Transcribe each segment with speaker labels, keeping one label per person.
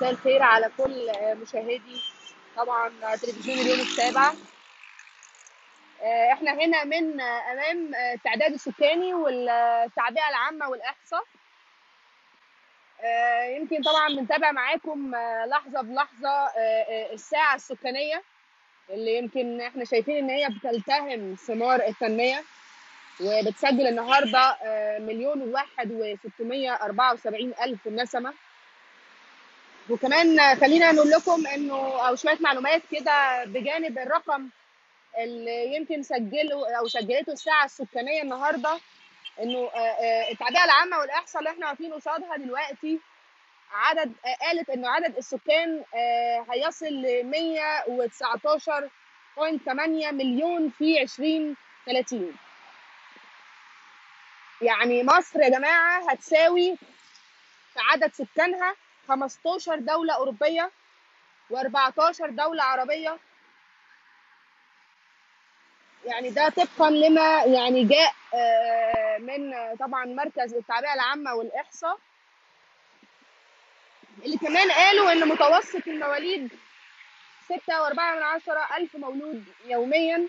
Speaker 1: مساء الخير على كل مشاهدي طبعا تلفزيون اليوم السابع احنا هنا من امام التعداد السكاني والتعبئه العامه والاحصاء يمكن طبعا بنتابع معاكم لحظه بلحظه الساعه السكانيه اللي يمكن احنا شايفين ان هي بتلتهم ثمار التنميه وبتسجل النهارده مليون وواحد وستمية أربعة وسبعين ألف نسمة وكمان خلينا نقول لكم انه او شويه معلومات كده بجانب الرقم اللي يمكن سجله او سجلته الساعه السكانيه النهارده انه التعبئه العامه والاحصاء اللي احنا واقفين قصادها دلوقتي عدد قالت انه عدد السكان هيصل ل 119.8 مليون في 2030 يعني مصر يا جماعه هتساوي في عدد سكانها 15 دولة أوروبية و14 دولة عربية يعني ده طبقا لما يعني جاء من طبعا مركز التعبئة العامة والإحصاء اللي كمان قالوا إن متوسط المواليد ستة وأربعة من عشرة ألف مولود يوميا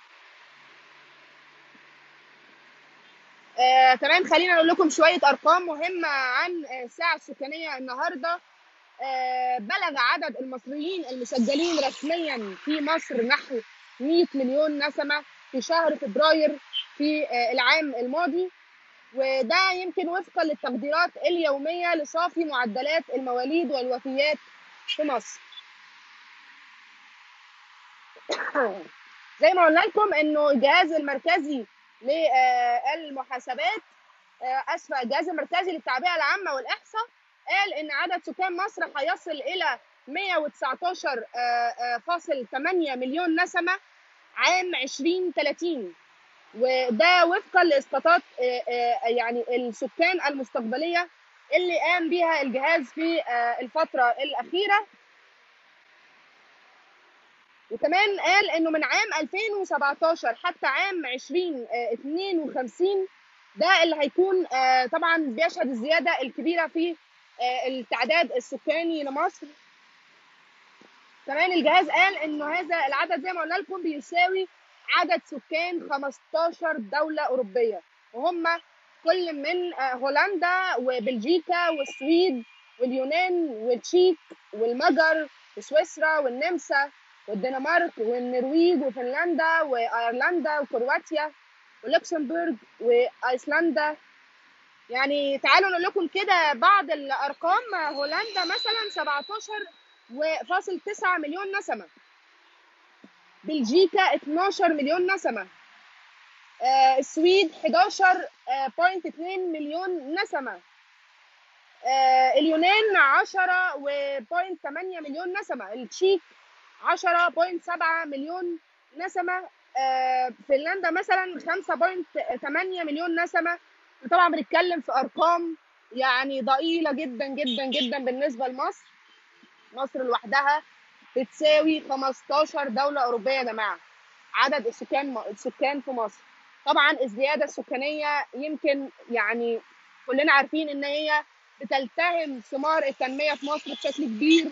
Speaker 1: آه، كمان خلينا نقول لكم شوية أرقام مهمة عن الساعة السكانية النهاردة آه، بلغ عدد المصريين المسجلين رسميا في مصر نحو 100 مليون نسمة في شهر فبراير في آه، العام الماضي وده يمكن وفقا للتقديرات اليومية لصافي معدلات المواليد والوفيات في مصر زي ما قلنا لكم انه الجهاز المركزي للمحاسبات اسف الجهاز المركزي للتعبئه العامه والاحصاء قال ان عدد سكان مصر هيصل الى 119.8 مليون نسمه عام 2030 وده وفقا لاسقاطات يعني السكان المستقبليه اللي قام بها الجهاز في الفتره الاخيره وكمان قال انه من عام 2017 حتى عام 2052 ده اللي هيكون طبعا بيشهد الزياده الكبيره في التعداد السكاني لمصر كمان الجهاز قال انه هذا العدد زي ما قلنا لكم بيساوي عدد سكان 15 دوله اوروبيه وهم كل من هولندا وبلجيكا والسويد واليونان والتشيك والمجر وسويسرا والنمسا والدنمارك والنرويج وفنلندا وايرلندا وكرواتيا ولوكسمبورغ وايسلندا يعني تعالوا نقول لكم كده بعض الارقام هولندا مثلا 17.9 مليون نسمه بلجيكا 12 مليون نسمه آه السويد 11.2 مليون نسمه آه اليونان 10.8 مليون نسمه التشيك 10.7 مليون نسمة آه فنلندا مثلا 5.8 مليون نسمة طبعا بنتكلم في ارقام يعني ضئيله جدا جدا جدا بالنسبه لمصر مصر لوحدها بتساوي 15 دوله اوروبيه يا جماعه عدد السكان السكان في مصر طبعا الزياده السكانيه يمكن يعني كلنا عارفين ان هي بتلتهم ثمار التنميه في مصر بشكل كبير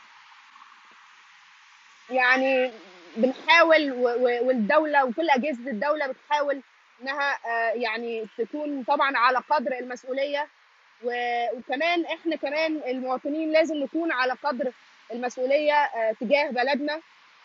Speaker 1: يعني بنحاول والدوله وكل اجهزه الدوله بتحاول انها يعني تكون طبعا على قدر المسؤوليه وكمان احنا كمان المواطنين لازم نكون على قدر المسؤوليه تجاه بلدنا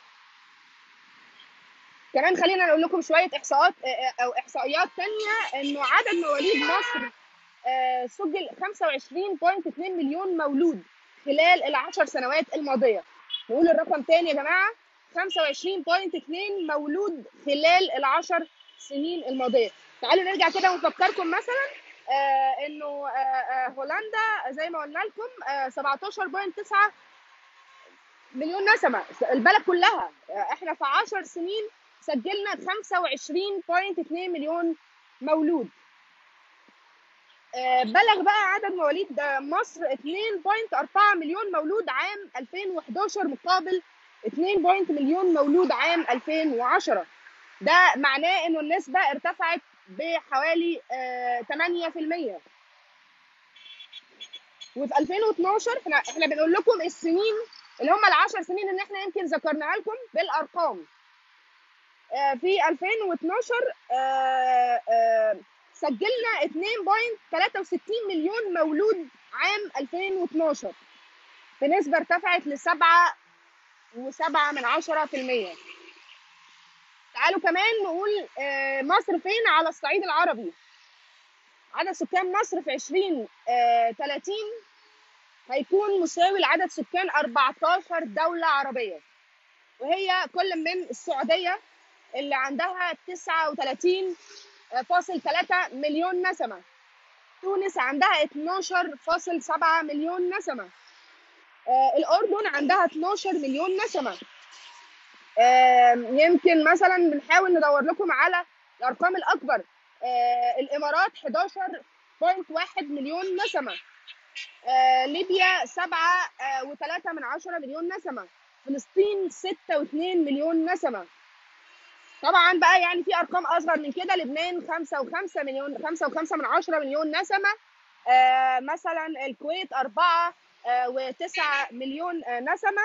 Speaker 1: كمان خلينا نقول لكم شويه احصاءات او احصائيات ثانيه انه عدد مواليد مصر سجل 25.2 مليون مولود خلال العشر سنوات الماضيه نقول الرقم تاني يا جماعه 25.2 مولود خلال العشر سنين الماضيه تعالوا نرجع كده ونفكركم مثلا آه انه آه آه هولندا زي ما قلنا لكم آه 17.9 مليون نسمه البلد كلها آه احنا في 10 سنين سجلنا 25.2 مليون مولود آه بلغ بقى عدد مواليد مصر 2.4 مليون مولود عام 2011 مقابل 2 مليون مولود عام 2010 ده معناه انه النسبة ارتفعت بحوالي 8% وفي 2012 احنا احنا بنقول لكم السنين اللي هم العشر سنين اللي احنا يمكن ذكرناها لكم بالارقام آه، في 2012 آه، آه، سجلنا 2.63 مليون مولود عام 2012 بنسبة ارتفعت لسبعة وسبعة من عشرة في المية تعالوا كمان نقول آه، مصر فين على الصعيد العربي عدد سكان مصر في 2030 هيكون مساوي لعدد سكان 14 دولة عربية وهي كل من السعودية اللي عندها 39.3 مليون نسمة تونس عندها 12.7 مليون نسمة آه، الأردن عندها 12 مليون نسمة آم، يمكن مثلا بنحاول ندور لكم على الأرقام الأكبر آه، الإمارات 11.1 مليون نسمة آه، ليبيا 7.3 من عشرة مليون نسمة فلسطين 6.2 مليون نسمة طبعا بقى يعني في ارقام اصغر من كده لبنان 5 و5 مليون 5 و5 من 10 مليون نسمه آه مثلا الكويت 4 آه و9 مليون آه نسمه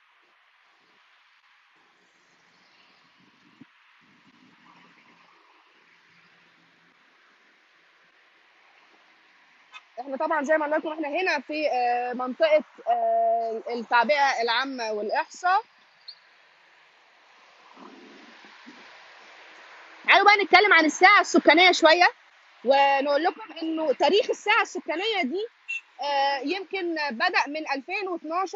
Speaker 1: احنا طبعا زي ما قلنا لكم احنا هنا في آه منطقه آه التعبئه العامه والاحصاء تعالوا بقى نتكلم عن الساعة السكانية شوية ونقول لكم انه تاريخ الساعة السكانية دي آه، يمكن بدأ من 2012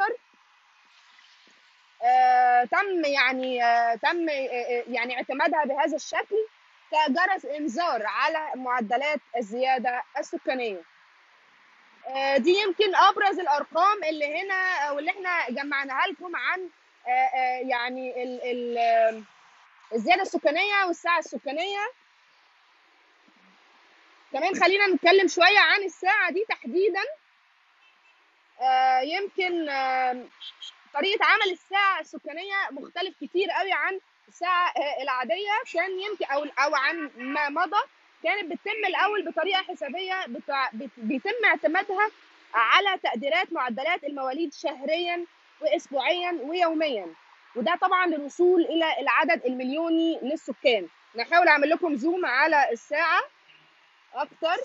Speaker 1: آه، تم يعني آه، تم آه، آه، يعني اعتمادها بهذا الشكل كجرس انذار على معدلات الزيادة السكانية آه، دي يمكن ابرز الارقام اللي هنا واللي احنا جمعناها لكم عن آه، آه، يعني ال ال آه، الزيادة السكانية والساعة السكانية كمان خلينا نتكلم شوية عن الساعة دي تحديدا آه، يمكن آه، طريقة عمل الساعة السكانية مختلف كتير قوي عن الساعة آه، العادية كان يمكن أو أو عن ما مضى كانت بتتم الأول بطريقة حسابية بتع- بت- بيتم اعتمادها على تقديرات معدلات المواليد شهريا وأسبوعيا ويوميا وده طبعا للوصول إلى العدد المليوني للسكان نحاول أعمل لكم زوم على الساعة أكتر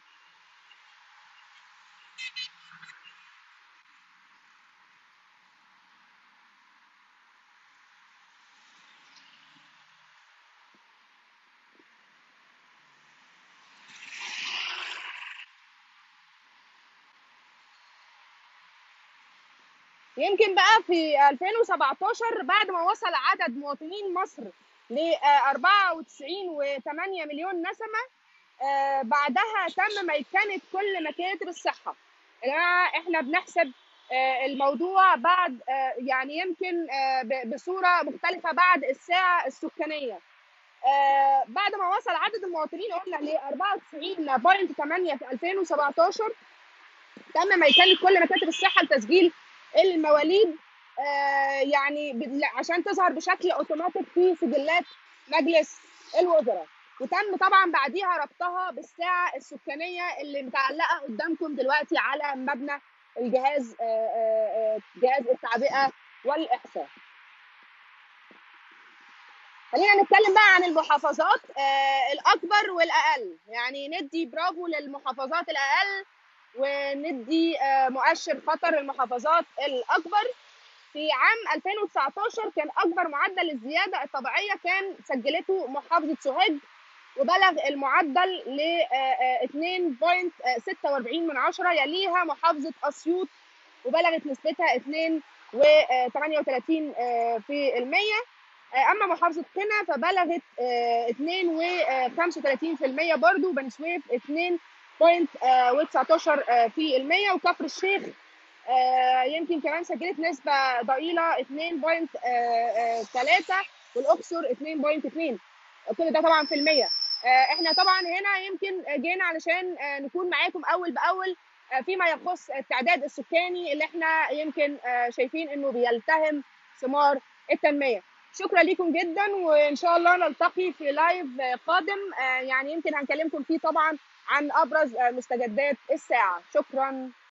Speaker 1: يمكن بقى في 2017 بعد ما وصل عدد مواطنين مصر ل 94.8 مليون نسمة آه، بعدها تم ميكنة كل مكاتب الصحة يا جماعة احنا بنحسب آه، الموضوع بعد آه، يعني يمكن آه، ب- بصورة مختلفة بعد الساعة السكانية آه، بعد ما وصل عدد المواطنين قلنا ل 94.8 في 2017 تم ميكنة كل مكاتب الصحة لتسجيل المواليد آه، يعني ب- عشان تظهر بشكل اوتوماتيك في سجلات مجلس الوزراء وتم طبعا بعديها ربطها بالساعة السكانية اللي متعلقة قدامكم دلوقتي على مبنى الجهاز آه، آه، آه، جهاز التعبئة والإحصاء خلينا نتكلم بقى عن المحافظات آه، الأكبر والأقل يعني ندي برافو للمحافظات الأقل وندي آه، مؤشر خطر للمحافظات الأكبر في عام 2019 كان أكبر معدل الزيادة الطبيعية كان سجلته محافظة سوهاج وبلغ المعدل ل آه، آه، 2.46 من عشرة يليها محافظة أسيوط وبلغت نسبتها 2 و 38 آه، في المية آه، أما محافظة قنا فبلغت آه، 2 و 35 في المية برضو بني سويف 2 و19 في المية وكفر الشيخ آه، يمكن كمان سجلت نسبة ضئيلة 2.3 والأقصر 2.2 كل ده طبعا في المية آه، احنا طبعا هنا يمكن جينا علشان آه، نكون معاكم أول بأول آه، فيما يخص التعداد السكاني اللي احنا يمكن آه، شايفين انه بيلتهم ثمار التنمية شكرا لكم جدا وان شاء الله نلتقي في لايف آه، قادم آه، يعني يمكن هنكلمكم فيه طبعا عن ابرز آه، مستجدات الساعة شكرا